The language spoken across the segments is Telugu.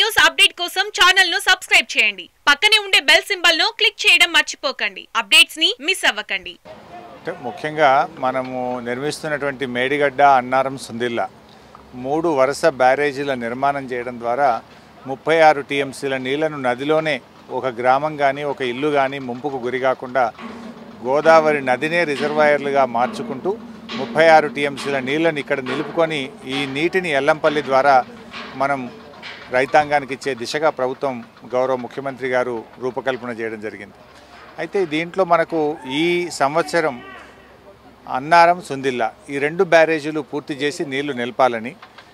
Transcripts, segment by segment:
వీడియోస్ అప్డేట్ కోసం ఛానల్ ను సబ్స్క్రైబ్ చేయండి పక్కనే ఉండే బెల్ సింబల్ ను క్లిక్ చేయడం మర్చిపోకండి అప్డేట్స్ ని మిస్ అవ్వకండి అంటే ముఖ్యంగా మనము నిర్మిస్తున్నటువంటి మేడిగడ్డ అన్నారం సుందిల్ల మూడు వరుస బ్యారేజీల నిర్మాణం చేయడం ద్వారా ముప్పై ఆరు టీఎంసీల నీళ్లను నదిలోనే ఒక గ్రామం కానీ ఒక ఇల్లు కానీ ముంపుకు గురి కాకుండా గోదావరి నదినే రిజర్వాయర్లుగా మార్చుకుంటూ ముప్పై ఆరు టీఎంసీల నీళ్ళని ఇక్కడ నిలుపుకొని ఈ నీటిని ఎల్లంపల్లి ద్వారా మనం రైతాంగానికి ఇచ్చే దిశగా ప్రభుత్వం గౌరవ ముఖ్యమంత్రి గారు రూపకల్పన చేయడం జరిగింది అయితే దీంట్లో మనకు ఈ సంవత్సరం అన్నారం సుందిల్లా ఈ రెండు బ్యారేజీలు పూర్తి చేసి నీళ్లు నిలపాలని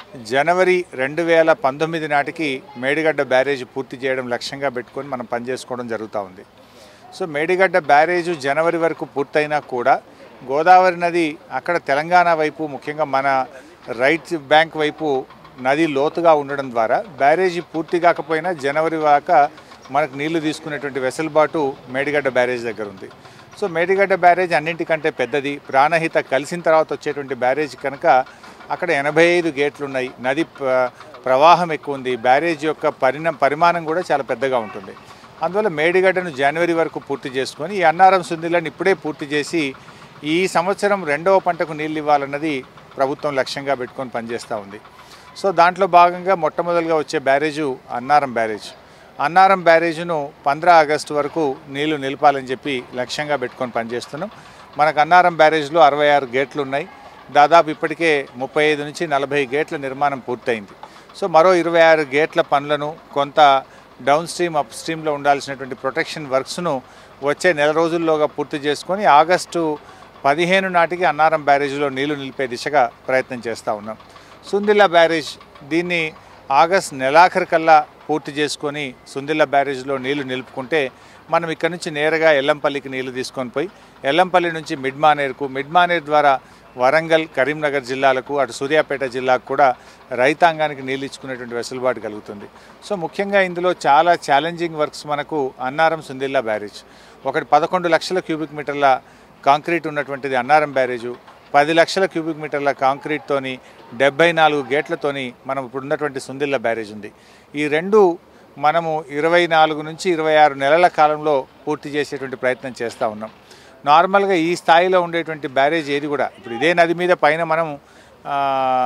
జనవరి రెండు వేల పంతొమ్మిది నాటికి మేడిగడ్డ బ్యారేజ్ పూర్తి చేయడం లక్ష్యంగా పెట్టుకొని మనం పనిచేసుకోవడం జరుగుతూ ఉంది సో మేడిగడ్డ బ్యారేజు జనవరి వరకు పూర్తయినా కూడా గోదావరి నది అక్కడ తెలంగాణ వైపు ముఖ్యంగా మన రైట్ బ్యాంక్ వైపు నది లోతుగా ఉండడం ద్వారా బ్యారేజీ పూర్తి కాకపోయినా జనవరి దాకా మనకు నీళ్లు తీసుకునేటువంటి వెసులుబాటు మేడిగడ్డ బ్యారేజ్ దగ్గర ఉంది సో మేడిగడ్డ బ్యారేజ్ అన్నింటికంటే పెద్దది ప్రాణహిత కలిసిన తర్వాత వచ్చేటువంటి బ్యారేజ్ కనుక అక్కడ ఎనభై ఐదు గేట్లు ఉన్నాయి నది ప్ర- ప్రవాహం ఎక్కువ ఉంది బ్యారేజ్ యొక్క పరిణ పరిమాణం కూడా చాలా పెద్దగా ఉంటుంది అందువల్ల మేడిగడ్డను జనవరి వరకు పూర్తి చేసుకొని ఈ అన్నారం సుందిలను ఇప్పుడే పూర్తి చేసి ఈ సంవత్సరం రెండవ పంటకు నీళ్ళు ఇవ్వాలన్నది ప్రభుత్వం లక్ష్యంగా పెట్టుకొని పనిచేస్తూ ఉంది సో దాంట్లో భాగంగా మొట్టమొదటిగా వచ్చే బ్యారేజు అన్నారం బ్యారేజ్ అన్నారం బ్యారేజ్ను పంద్రా ఆగస్టు వరకు నీళ్లు నిలపాలని చెప్పి లక్ష్యంగా పెట్టుకొని పనిచేస్తున్నాం మనకు అన్నారం బ్యారేజ్లో అరవై ఆరు గేట్లు ఉన్నాయి దాదాపు ఇప్పటికే ముప్పై ఐదు నుంచి నలభై గేట్ల నిర్మాణం పూర్తయింది సో మరో ఇరవై ఆరు గేట్ల పనులను కొంత డౌన్ స్ట్రీమ్ అప్ స్ట్రీమ్లో ఉండాల్సినటువంటి ప్రొటెక్షన్ వర్క్స్ను వచ్చే నెల రోజుల్లోగా పూర్తి చేసుకొని ఆగస్టు పదిహేను నాటికి అన్నారం బ్యారేజ్లో నీళ్లు నిలిపే దిశగా ప్రయత్నం చేస్తూ ఉన్నాం సుందిల్లా బ్యారేజ్ దీన్ని ఆగస్ట్ నెలాఖరు కల్లా పూర్తి చేసుకొని సుందిల్ల బ్యారేజ్లో నీళ్లు నిలుపుకుంటే మనం ఇక్కడ నుంచి నేరుగా ఎల్లంపల్లికి నీళ్లు తీసుకొని పోయి ఎల్లంపల్లి నుంచి మిడ్మానేర్కు మిడ్మానేర్ ద్వారా వరంగల్ కరీంనగర్ జిల్లాలకు అటు సూర్యాపేట జిల్లాకు కూడా రైతాంగానికి నీళ్ళు ఇచ్చుకునేటువంటి వెసులుబాటు కలుగుతుంది సో ముఖ్యంగా ఇందులో చాలా ఛాలెంజింగ్ వర్క్స్ మనకు అన్నారం సుందిల్లా బ్యారేజ్ ఒకటి పదకొండు లక్షల క్యూబిక్ మీటర్ల కాంక్రీట్ ఉన్నటువంటిది అన్నారం బ్యారేజు పది లక్షల క్యూబిక్ మీటర్ల కాంక్రీట్తోని డెబ్బై నాలుగు గేట్లతోని మనం ఇప్పుడు ఉన్నటువంటి సుందిల్ల బ్యారేజ్ ఉంది ఈ రెండు మనము ఇరవై నాలుగు నుంచి ఇరవై ఆరు నెలల కాలంలో పూర్తి చేసేటువంటి ప్రయత్నం చేస్తూ ఉన్నాం నార్మల్గా ఈ స్థాయిలో ఉండేటువంటి బ్యారేజ్ ఏది కూడా ఇప్పుడు ఇదే నది మీద పైన మనం ఆ,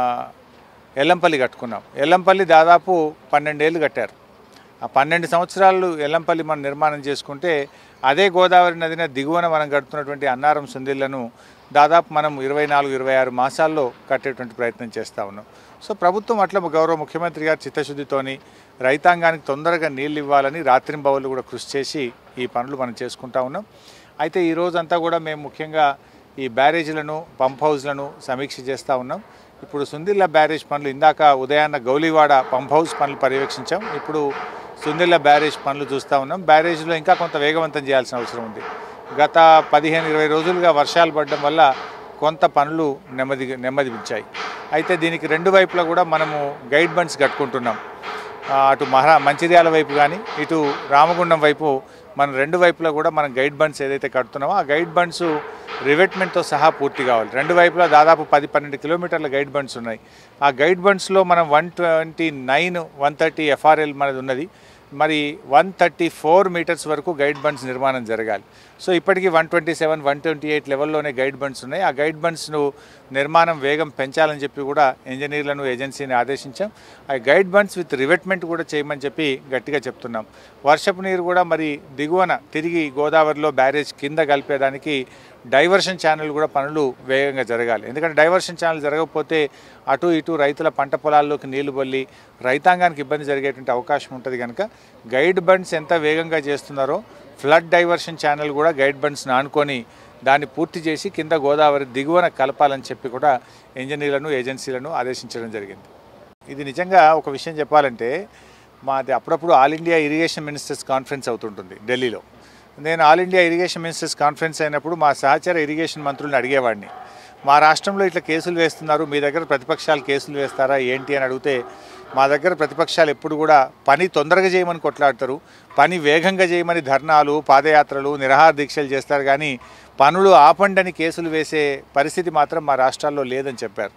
ఎల్లంపల్లి కట్టుకున్నాం ఎల్లంపల్లి దాదాపు పన్నెండేళ్ళు కట్టారు ఆ పన్నెండు సంవత్సరాలు ఎల్లంపల్లి మనం నిర్మాణం చేసుకుంటే అదే గోదావరి నదిన దిగువన మనం కడుతున్నటువంటి అన్నారం సుందిళ్లను దాదాపు మనం ఇరవై నాలుగు ఇరవై ఆరు మాసాల్లో కట్టేటువంటి ప్రయత్నం చేస్తూ ఉన్నాం సో ప్రభుత్వం అట్లా గౌరవ ముఖ్యమంత్రి గారి చిత్తశుద్ధితోని రైతాంగానికి తొందరగా నీళ్ళు ఇవ్వాలని రాత్రింబవళ్ళు కూడా కృషి చేసి ఈ పనులు మనం చేసుకుంటా ఉన్నాం అయితే ఈ రోజంతా కూడా మేము ముఖ్యంగా ఈ బ్యారేజీలను పంప్ హౌస్లను సమీక్ష చేస్తూ ఉన్నాం ఇప్పుడు సుందిల్ల బ్యారేజ్ పనులు ఇందాక ఉదయాన్న గౌలివాడ పంప్ హౌస్ పనులు పర్యవేక్షించాం ఇప్పుడు సుందిల్ల బ్యారేజ్ పనులు చూస్తూ ఉన్నాం బ్యారేజ్లో ఇంకా కొంత వేగవంతం చేయాల్సిన అవసరం ఉంది గత పదిహేను ఇరవై రోజులుగా వర్షాలు పడడం వల్ల కొంత పనులు నెమ్మది నెమ్మదించాయి అయితే దీనికి రెండు వైపులా కూడా మనము గైడ్ బండ్స్ కట్టుకుంటున్నాం ఆ, అటు మహా మంచిర్యాల వైపు కానీ ఇటు రామగుండం వైపు మనం రెండు వైపులా కూడా మనం గైడ్ బండ్స్ ఏదైతే కడుతున్నామో ఆ గైడ్ బండ్స్ రివెట్మెంట్తో సహా పూర్తి కావాలి రెండు వైపులా దాదాపు పది పన్నెండు కిలోమీటర్ల గైడ్ బండ్స్ ఉన్నాయి ఆ గైడ్ బండ్స్లో మనం one twenty nine one thirty FRL మనది ఉన్నది మరి వన్ థర్టీ ఫోర్ మీటర్స్ వరకు గైడ్ బండ్స్ నిర్మాణం జరగాలి సో ఇప్పటికీ one twenty seven one twenty eight లెవెల్లోనే గైడ్ బండ్స్ ఉన్నాయి ఆ గైడ్ బండ్స్ను నిర్మాణం వేగం పెంచాలని చెప్పి కూడా ఇంజనీర్లను ఏజెన్సీని ఆదేశించాం ఆ గైడ్ బండ్స్ విత్ రివెట్మెంట్ కూడా చేయమని చెప్పి గట్టిగా చెప్తున్నాం వర్షపు నీరు కూడా మరి దిగువన తిరిగి గోదావరిలో బ్యారేజ్ కింద కలిపేదానికి డైవర్షన్ ఛానల్ కూడా పనులు వేగంగా జరగాలి ఎందుకంటే డైవర్షన్ ఛానల్ జరగకపోతే అటు ఇటు రైతుల పంట పొలాల్లోకి నీళ్లు బొల్లి రైతాంగానికి ఇబ్బంది జరిగేటువంటి అవకాశం ఉంటుంది కనుక గైడ్ బండ్స్ ఎంత వేగంగా చేస్తున్నారో ఫ్లడ్ డైవర్షన్ ఛానల్ కూడా గైడ్ బండ్స్ని ఆనుకొని దాన్ని పూర్తి చేసి కింద గోదావరి దిగువన కలపాలని చెప్పి కూడా ఇంజనీర్లను ఏజెన్సీలను ఆదేశించడం జరిగింది ఇది నిజంగా ఒక విషయం చెప్పాలంటే మాది అప్పుడప్పుడు all India irrigation ministers conference అవుతుంటుంది ఢిల్లీలో నేను all India irrigation ministers conference అయినప్పుడు మా సహచర ఇరిగేషన్ మంత్రులను అడిగేవాడిని మా రాష్ట్రంలో ఇట్లా కేసులు వేస్తున్నారు మీ దగ్గర ప్రతిపక్షాలు కేసులు వేస్తారా ఏంటి అని అడిగితే మా దగ్గర ప్రతిపక్షాలు ఎప్పుడు కూడా పని తొందరగా చేయమని కొట్లాడతారు పని వేగంగా చేయమని ధర్నాలు పాదయాత్రలు నిరాహార దీక్షలు చేస్తారు కానీ పనులు ఆపండని కేసులు వేసే పరిస్థితి మాత్రం మా రాష్ట్రాల్లో లేదని చెప్పారు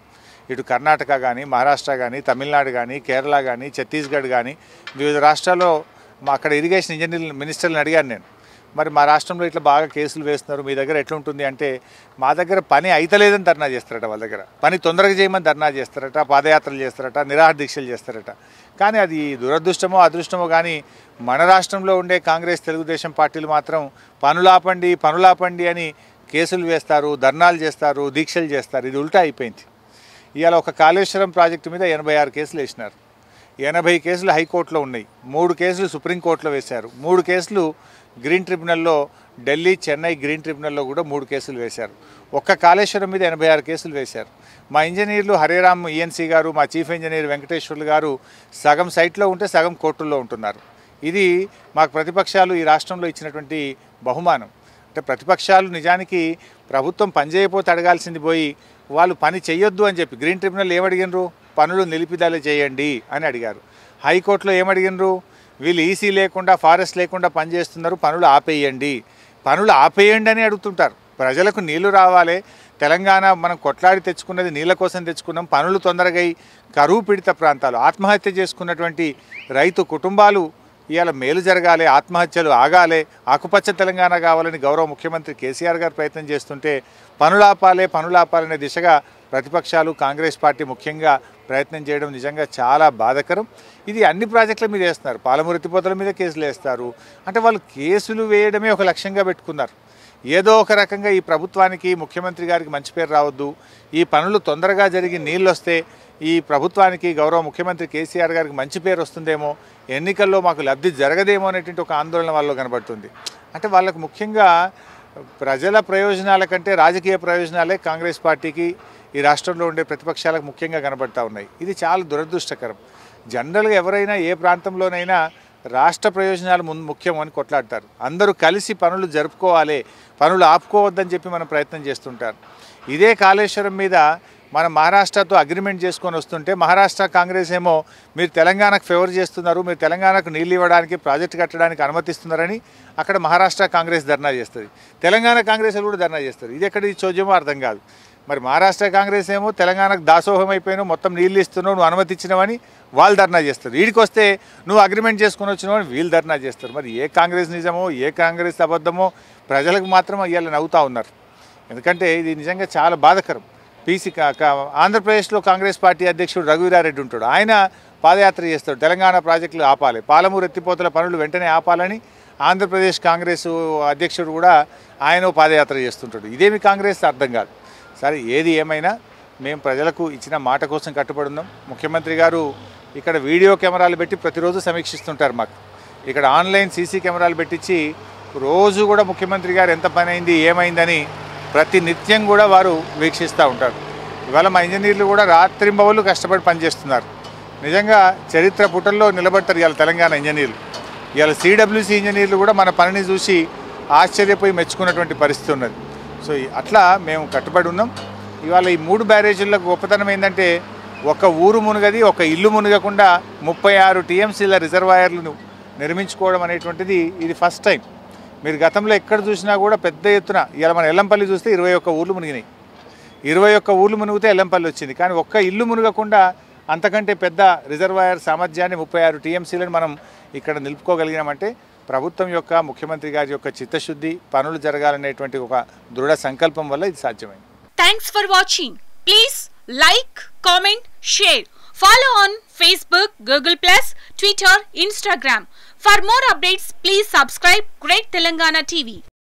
ఇటు కర్ణాటక కానీ మహారాష్ట్ర కానీ తమిళనాడు కానీ కేరళ కానీ ఛత్తీస్గఢ్ కానీ వివిధ రాష్ట్రాల్లో మా అక్కడ ఇరిగేషన్ ఇంజనీర్ మినిస్టర్ని అడిగాను నేను మరి మా రాష్ట్రంలో ఇట్లా బాగా కేసులు వేస్తున్నారు మీ దగ్గర ఎట్లుంటుంది అంటే మా దగ్గర పని అయితలేదని ధర్నా చేస్తారట వాళ్ళ దగ్గర పని తొందరగా చేయమని ధర్నా చేస్తారట పాదయాత్రలు చేస్తారట నిరాహార దీక్షలు చేస్తారట కానీ అది దురదృష్టమో అదృష్టమో కానీ మన రాష్ట్రంలో ఉండే కాంగ్రెస్ తెలుగుదేశం పార్టీలు మాత్రం పనులాపండి పనులాపండి అని కేసులు వేస్తారు ధర్నాలు చేస్తారు దీక్షలు చేస్తారు ఇది ఉల్టా అయిపోయింది ఇవాళ ఒక కాళేశ్వరం ప్రాజెక్టు మీద ఎనభై ఆరు కేసులు వేసినారు ఎనభై కేసులు హైకోర్టులో ఉన్నాయి మూడు కేసులు సుప్రీంకోర్టులో వేశారు మూడు కేసులు గ్రీన్ ట్రిబ్యునల్లో ఢిల్లీ చెన్నై గ్రీన్ ట్రిబ్యునల్లో కూడా మూడు కేసులు వేశారు ఒక్క కాళేశ్వరం మీద ఎనభై ఆరు కేసులు వేశారు మా ఇంజనీర్లు హరేరామ్ ఈఎన్సీ గారు మా చీఫ్ ఇంజనీర్ వెంకటేశ్వర్లు గారు సగం సైట్లో ఉంటే సగం కోర్టుల్లో ఉంటున్నారు ఇది మాకు ప్రతిపక్షాలు ఈ రాష్ట్రంలో ఇచ్చినటువంటి బహుమానం అంటే ప్రతిపక్షాలు నిజానికి ప్రభుత్వం పనిచేయకపోతే అడగాల్సింది పోయి వాళ్ళు పని చేయొద్దు అని చెప్పి గ్రీన్ ట్రిబ్యునల్ ఏమడిగినరు పనులు నిలిపిదల చేయండి అని అడిగారు హైకోర్టులో ఏమడిగినరు వీళ్ళు ఈసీ లేకుండా ఫారెస్ట్ లేకుండా పనిచేస్తున్నారు పనులు ఆపేయండి పనులు ఆపేయండి అని అడుగుతుంటారు ప్రజలకు నీళ్లు రావాలి తెలంగాణ మనం కొట్లాడి తెచ్చుకున్నది నీళ్ళ కోసం తెచ్చుకున్నాం పనులు తొందరగా అయి కరువు పీడిత ప్రాంతాలు ఆత్మహత్య చేసుకున్నటువంటి రైతు కుటుంబాలు ఇవాళ మేలు జరగాలి ఆత్మహత్యలు ఆగాలి ఆకుపచ్చ తెలంగాణ కావాలని గౌరవ ముఖ్యమంత్రి కేసీఆర్ గారు ప్రయత్నం చేస్తుంటే పనులాపాలే పనులాపాలనే దిశగా ప్రతిపక్షాలు కాంగ్రెస్ పార్టీ ముఖ్యంగా ప్రయత్నం చేయడం నిజంగా చాలా బాధాకరం ఇది అన్ని ప్రాజెక్టుల మీద వేస్తున్నారు పాలమూరు ఎత్తిపోతల మీద కేసులు వేస్తారు అంటే వాళ్ళు కేసులు వేయడమే ఒక లక్ష్యంగా పెట్టుకున్నారు ఏదో ఒక రకంగా ఈ ప్రభుత్వానికి ముఖ్యమంత్రి గారికి మంచి పేరు రావద్దు ఈ పనులు తొందరగా జరిగి నీళ్ళు వస్తే ఈ ప్రభుత్వానికి గౌరవ ముఖ్యమంత్రి కేసీఆర్ గారికి మంచి పేరు వస్తుందేమో ఎన్నికల్లో మాకు లబ్ధి జరగదేమో అనేటువంటి ఒక ఆందోళన వాళ్ళలో కనబడుతుంది అంటే వాళ్ళకు ముఖ్యంగా ప్రజల ప్రయోజనాల కంటే రాజకీయ ప్రయోజనాలే కాంగ్రెస్ పార్టీకి ఈ రాష్ట్రంలో ఉండే ప్రతిపక్షాలకు ముఖ్యంగా కనబడతా ఉన్నాయి ఇది చాలా దురదృష్టకరం జనరల్గా ఎవరైనా ఏ ప్రాంతంలోనైనా రాష్ట్ర ప్రయోజనాలు ముందు ముఖ్యం అని కొట్లాడతారు అందరూ కలిసి పనులు జరుపుకోవాలి పనులు ఆపుకోవద్దని చెప్పి మనం ప్రయత్నం చేస్తుంటారు ఇదే కాళేశ్వరం మీద మనం మహారాష్ట్రతో అగ్రిమెంట్ చేసుకొని వస్తుంటే మహారాష్ట్ర కాంగ్రెస్ ఏమో మీరు తెలంగాణకు ఫేవర్ చేస్తున్నారు మీరు తెలంగాణకు నీళ్ళు ఇవ్వడానికి ప్రాజెక్టు కట్టడానికి అనుమతిస్తున్నారని అక్కడ మహారాష్ట్ర కాంగ్రెస్ ధర్నా చేస్తుంది తెలంగాణ కాంగ్రెస్ వాళ్ళు కూడా ధర్నా చేస్తారు ఇది ఎక్కడి చోద్యమో అర్థం కాదు మరి మహారాష్ట్ర కాంగ్రెస్ ఏమో తెలంగాణకు దాసోహం అయిపోయినావు మొత్తం నీళ్ళు ఇస్తున్నావు నువ్వు అనుమతి ఇచ్చినావని వాళ్ళు ధర్నా చేస్తారు వీడికి వస్తే నువ్వు అగ్రిమెంట్ చేసుకుని వచ్చినావని వీళ్ళు ధర్నా చేస్తారు మరి ఏ కాంగ్రెస్ నిజమో ఏ కాంగ్రెస్ అబద్ధమో ప్రజలకు మాత్రం ఇవాళ నవ్వుతూ ఉన్నారు ఎందుకంటే ఇది నిజంగా చాలా బాధకరం పీసీ కా- కా- ఆంధ్రప్రదేశ్లో కాంగ్రెస్ పార్టీ అధ్యక్షుడు రఘువీరారెడ్డి ఉంటాడు ఆయన పాదయాత్ర చేస్తాడు తెలంగాణ ప్రాజెక్టులు ఆపాలి పాలమూరు ఎత్తిపోతల పనులు వెంటనే ఆపాలని ఆంధ్రప్రదేశ్ కాంగ్రెస్ అధ్యక్షుడు కూడా ఆయన పాదయాత్ర చేస్తుంటాడు ఇదేమి కాంగ్రెస్ అర్థం కాదు సరే ఏది ఏమైనా మేము ప్రజలకు ఇచ్చిన మాట కోసం కట్టుబడి ఉన్నాం ముఖ్యమంత్రి గారు ఇక్కడ వీడియో కెమెరాలు పెట్టి ప్రతిరోజు సమీక్షిస్తుంటారు మాకు ఇక్కడ ఆన్లైన్ సీసీ కెమెరాలు పెట్టించి రోజు కూడా ముఖ్యమంత్రి గారు ఎంత పని అయింది ఏమైందని ప్రతి నిత్యం కూడా వారు వీక్షిస్తూ ఉంటారు ఇవాళ మా ఇంజనీర్లు కూడా రాత్రింబవళ్ళు కష్టపడి పనిచేస్తున్నారు నిజంగా చరిత్ర పుటల్లో నిలబడతారు ఇవాళ తెలంగాణ ఇంజనీర్లు ఇవాళ సిడబ్ల్యూసీ ఇంజనీర్లు కూడా మన పనిని చూసి ఆశ్చర్యపోయి మెచ్చుకున్నటువంటి పరిస్థితి ఉన్నది సో ఈ- అట్లా మేము కట్టుబడి ఉన్నాం ఇవాళ ఈ మూడు బ్యారేజీలకు గొప్పతనం ఏంటంటే ఒక ఊరు మునగది ఒక ఇల్లు మునగకుండా ముప్పై ఆరు టీఎంసీల రిజర్వాయర్లను నిర్మించుకోవడం అనేటువంటిది ఇది ఫస్ట్ టైం మీరు గతంలో ఎక్కడ చూసినా కూడా పెద్ద ఎత్తున ఇవాళ మన ఎల్లంపల్లి చూస్తే ఇరవై ఒక్క ఊర్లు మునిగినాయి ఇరవై ఒక్క ఊర్లు మునిగితే ఎల్లంపల్లి వచ్చింది కానీ ఒక్క ఇల్లు మునగకుండా అంతకంటే పెద్ద రిజర్వాయర్ సామర్థ్యాన్ని ముప్పై ఆరు టీఎంసీలను మనం ఇక్కడ నిలుపుకోగలిగినామంటే ప్రభుత్వం యొక్క ముఖ్యమంత్రి గారి యొక్క చిత్తశుద్ధి పనులు జరగాలనేటువంటి ఒక దృఢ సంకల్పం వల్ల ఇది సాధ్యమైంది Thanks for watching. Please like, comment, share. Follow on Facebook, Google Plus, Twitter, Instagram. For more updates, please subscribe Great Telangana TV.